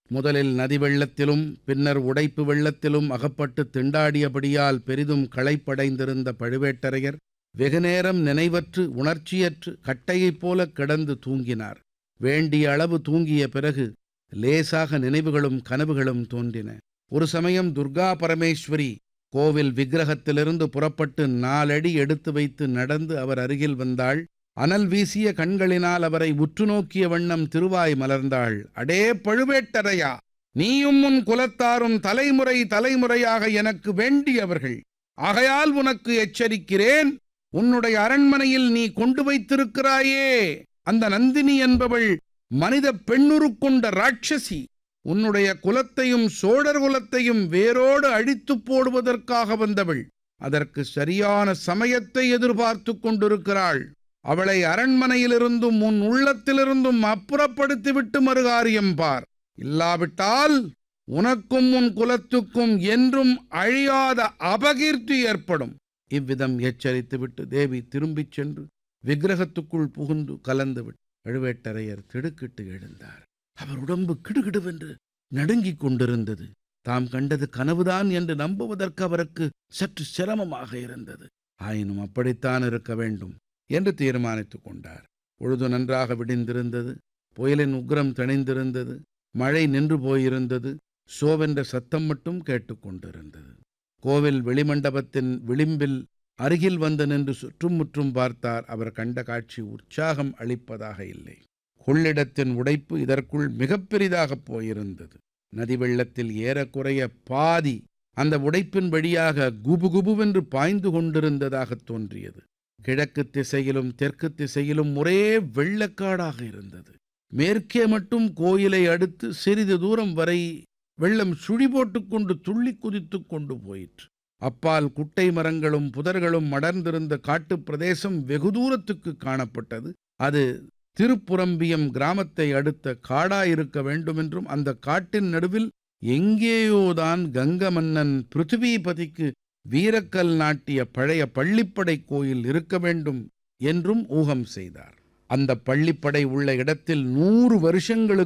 முதலில் நதி வெள்ளத்திலும் பின்னர் உடைப்பு வெள்ளத்திலும் அகப்பட்டு திண்டாடியபடியால் பெரிதும் களைப்படைந்திருந்த பழுவேட்டரையர் வெகுநேரம் நினைவற்று உணர்ச்சியற்று கட்டையைப் போல கிடந்து தூங்கினார் வேண்டிய அளவு தூங்கிய பிறகு லேசாக நினைவுகளும் கனவுகளும் தோன்றின ஒரு சமயம் துர்கா பரமேஸ்வரி கோவில் விக்கிரகத்திலிருந்து புறப்பட்டு நாலடி எடுத்து வைத்து நடந்து அவர் அருகில் வந்தாள் அனல் வீசிய கண்களினால் அவரை உற்று நோக்கிய வண்ணம் திருவாய் மலர்ந்தாள் அடே பழுவேட்டரையா நீயும் உன் குலத்தாரும் தலைமுறை தலைமுறையாக எனக்கு வேண்டியவர்கள் ஆகையால் உனக்கு எச்சரிக்கிறேன் உன்னுடைய அரண்மனையில் நீ கொண்டு வைத்திருக்கிறாயே அந்த நந்தினி என்பவள் மனித பெண்ணுருக்கொண்ட ராட்சசி உன்னுடைய குலத்தையும் சோழர் குலத்தையும் வேரோடு அழித்துப் போடுவதற்காக வந்தவள் அதற்கு சரியான சமயத்தை எதிர்பார்த்து கொண்டிருக்கிறாள் அவளை அரண்மனையிலிருந்தும் உன் உள்ளத்திலிருந்தும் அப்புறப்படுத்திவிட்டு மறுகாரியம் பார் இல்லாவிட்டால் உனக்கும் உன் குலத்துக்கும் என்றும் அழியாத அபகீர்த்தி ஏற்படும் இவ்விதம் எச்சரித்துவிட்டு தேவி திரும்பிச் சென்று விக்கிரகத்துக்குள் புகுந்து கலந்துவிட்டு பழுவேட்டரையர் திடுக்கிட்டு எழுந்தார் அவர் உடம்பு கிடுகிடுவென்று நடுங்கிக் கொண்டிருந்தது தாம் கண்டது கனவுதான் என்று நம்புவதற்கு அவருக்கு சற்று சிரமமாக இருந்தது ஆயினும் அப்படித்தான் இருக்க வேண்டும் என்று தீர்மானித்துக் கொண்டார் பொழுது நன்றாக விடிந்திருந்தது புயலின் உக்ரம் தணிந்திருந்தது மழை நின்று போயிருந்தது சோவென்ற சத்தம் மட்டும் கேட்டுக்கொண்டிருந்தது கோவில் வெளிமண்டபத்தின் விளிம்பில் அருகில் வந்து நின்று சுற்றும் முற்றும் பார்த்தார் அவர் கண்ட காட்சி உற்சாகம் அளிப்பதாக இல்லை கொள்ளிடத்தின் உடைப்பு இதற்குள் மிகப் பெரிதாகப் போயிருந்தது நதி வெள்ளத்தில் ஏறக்குறைய பாதி அந்த உடைப்பின் வழியாக குபு குபுவென்று பாய்ந்து கொண்டிருந்ததாகத் தோன்றியது கிழக்கு திசையிலும் தெற்கு திசையிலும் ஒரே வெள்ளக்காடாக இருந்தது மேற்கே மட்டும் கோயிலை அடுத்து சிறிது தூரம் வரை வெள்ளம் சுழி போட்டுக்கொண்டு துள்ளி குதித்துக் கொண்டு போயிற்று அப்பால் குட்டை மரங்களும் புதர்களும் மடர்ந்திருந்த காட்டுப் பிரதேசம் வெகு தூரத்துக்கு காணப்பட்டது அது திருப்புரம்பியம் கிராமத்தை அடுத்த காடாயிருக்க வேண்டுமென்றும் அந்த காட்டின் நடுவில் எங்கேயோதான் கங்க மன்னன் பிருத்திவிபதிக்கு வீரக்கல் நாட்டிய பழைய பள்ளிப்படை கோயில் இருக்க வேண்டும் என்றும் ஊகம் செய்தார் அந்த பள்ளிப்படை உள்ள இடத்தில் நூறு வருஷங்களுக்கு